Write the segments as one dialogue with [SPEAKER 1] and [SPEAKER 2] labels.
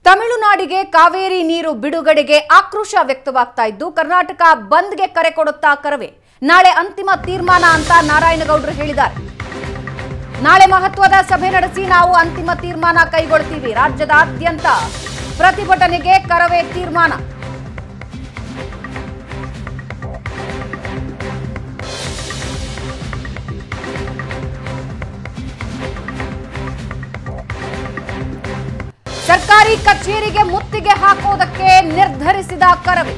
[SPEAKER 1] ತಮಿಳುನಾಡಿಗೆ ಕಾವೇರಿ ನೀರು ಬಿಡುಗಡೆಗೆ ಆಕ್ರೋಶ ವ್ಯಕ್ತವಾಗ್ತಾ ಇದ್ದು ಕರ್ನಾಟಕ ಬಂದ್ಗೆ ಕರೆ ಕೊಡುತ್ತಾ ಕರವೇ ನಾಳೆ ಅಂತಿಮ ತೀರ್ಮಾನ ಅಂತ ನಾರಾಯಣಗೌಡರು ಹೇಳಿದ್ದಾರೆ ನಾಳೆ ಮಹತ್ವದ ಸಭೆ ನಡೆಸಿ ನಾವು ಅಂತಿಮ ತೀರ್ಮಾನ ಕೈಗೊಳ್ತೀವಿ ರಾಜ್ಯದಾದ್ಯಂತ ಪ್ರತಿಭಟನೆಗೆ ಕರವೇ ತೀರ್ಮಾನ ಸರ್ಕಾರಿ ಕಚೇರಿಗೆ ಮುತ್ತಿಗೆ ಹಾಕೋದಕ್ಕೆ ನಿರ್ಧರಿಸಿದ ಕರವೇ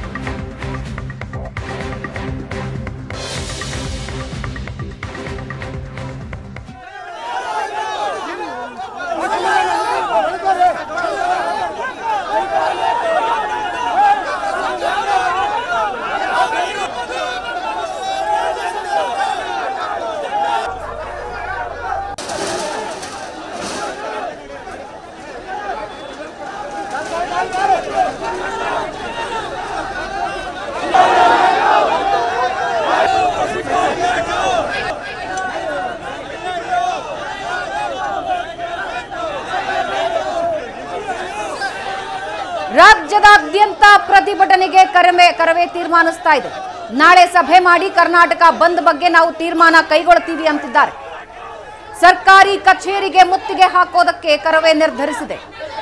[SPEAKER 1] ರಾಜ್ಯದಾದ್ಯಂತ ಪ್ರತಿಭಟನೆಗೆ ಕರವೇ ಕರವೇ ತೀರ್ಮಾನಿಸ್ತಾ ಇದೆ ನಾಳೆ ಸಭೆ ಮಾಡಿ ಕರ್ನಾಟಕ ಬಂದ್ ಬಗ್ಗೆ ನಾವು ತೀರ್ಮಾನ ಕೈಗೊಳ್ತೀವಿ ಅಂತಿದ್ದಾರೆ ಸರ್ಕಾರಿ ಕಚೇರಿಗೆ ಮುತ್ತಿಗೆ ಹಾಕೋದಕ್ಕೆ ಕರವೇ ನಿರ್ಧರಿಸಿದೆ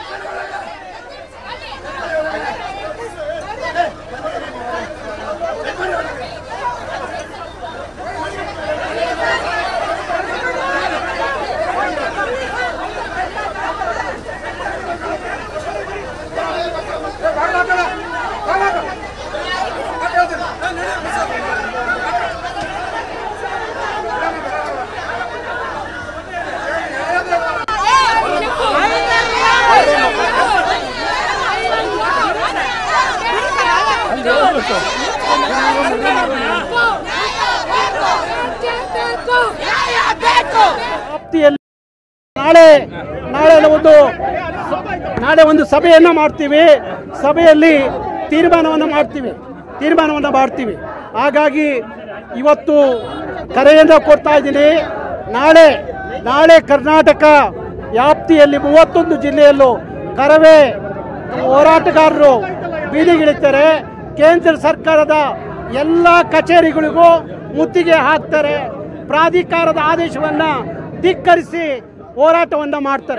[SPEAKER 2] ವ್ಯಾಪ್ತಿಯಲ್ಲಿ ನಾಳೆ ನಾಳೆ ಒಂದು ನಾಳೆ ಒಂದು ಸಭೆಯನ್ನು ಮಾಡ್ತೀವಿ ಸಭೆಯಲ್ಲಿ ತೀರ್ಮಾನವನ್ನು ಮಾಡ್ತೀವಿ ತೀರ್ಮಾನವನ್ನು ಮಾಡ್ತೀವಿ ಹಾಗಾಗಿ ಇವತ್ತು ಕರೆಯನ್ನು ಕೊಡ್ತಾ ಇದ್ದೀನಿ ನಾಳೆ ನಾಳೆ ಕರ್ನಾಟಕ ವ್ಯಾಪ್ತಿಯಲ್ಲಿ ಮೂವತ್ತೊಂದು ಜಿಲ್ಲೆಯಲ್ಲೂ ಕರವೇ ಹೋರಾಟಗಾರರು ಬೀದಿಗಿಳಿತಾರೆ ಕೇಂದ್ರ ಸರ್ಕಾರದ ಎಲ್ಲ ಕಚೇರಿಗಳಿಗೂ ಮುತ್ತಿಗೆ ಹಾಕ್ತಾರೆ ಪ್ರಾಧಿಕಾರದ ಆದೇಶವನ್ನ ಧಿಕ್ಕರಿಸಿ ಹೋರಾಟವನ್ನ ಮಾಡ್ತಾರೆ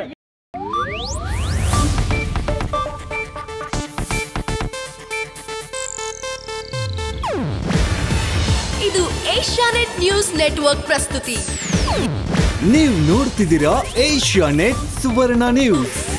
[SPEAKER 3] ಇದು ಏಷ್ಯಾನೆಟ್ ನ್ಯೂಸ್ ನೆಟ್ವರ್ಕ್ ಪ್ರಸ್ತುತಿ
[SPEAKER 4] ನೀವು ನೋಡ್ತಿದ್ದೀರಾ ಏಷ್ಯಾ ನೆಟ್ ಸುವರ್ಣ ನ್ಯೂಸ್